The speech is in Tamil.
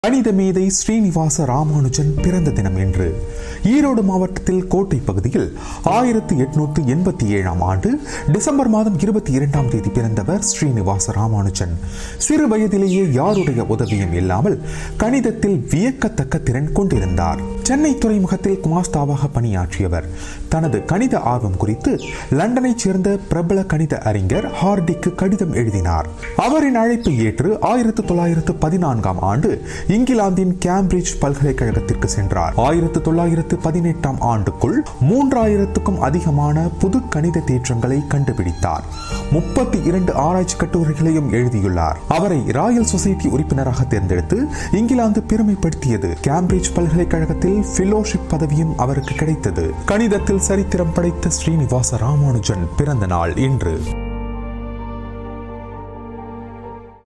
கணித மேதை ஸ்ரீனிவாச ராமானுஜன் பிறந்த தினம் என்று ஈரோடு மாவட்டத்தில் கோட்டை பகுதியில் ஆயிரத்தி எட்நூத்தி எண்பத்தி ஏழாம் ஆண்டு டிசம்பர் மாதம் இருபத்தி இரண்டாம் தேதி பிறந்தவர் ஸ்ரீனிவாச ராமானுஜன் சிறு வயதிலேயே யாருடைய உதவியும் இல்லாமல் கணிதத்தில் வியக்கத்தக்க திறன் கொண்டிருந்தார் சென்னை துறைமுகத்தில் குமாஸ்தாவாக பணியாற்றியவர் தனது கணித ஆர்வம் குறித்து லண்டனைச் சேர்ந்த பிரபல கணித அறிஞர் ஹார்டிக்கு கடிதம் எழுதினார் அவரின் அழைப்பை ஏற்று ஆயிரத்து தொள்ளாயிரத்து பதினான்காம் ஆண்டு இங்கிலாந்தின் கேம்பிரிட்ஜ் பல்கலைக்கழகத்திற்கு சென்றார் ஆயிரத்து தொள்ளாயிரத்து பதினெட்டாம் ஆண்டுக்குள் மூன்றாயிரத்துக்கும் அதிகமான புது கணித தேற்றங்களை கண்டுபிடித்தார் முப்பத்தி இரண்டு ஆராய்ச்சி கட்டுரைகளையும் எழுதியுள்ளார் அவரை ராயல் சொசைட்டி உறுப்பினராக தேர்ந்தெடுத்து இங்கிலாந்து பெருமைப்படுத்தியது கேம்பிரிட்ஜ் பல்கலைக்கழகத்தில் ஃபெலோஷிப் பதவியும் அவருக்கு கிடைத்தது கணிதத்தில் சரித்திரம் படைத்த ஸ்ரீனிவாச ராமானுஜன் பிறந்த நாள் இன்று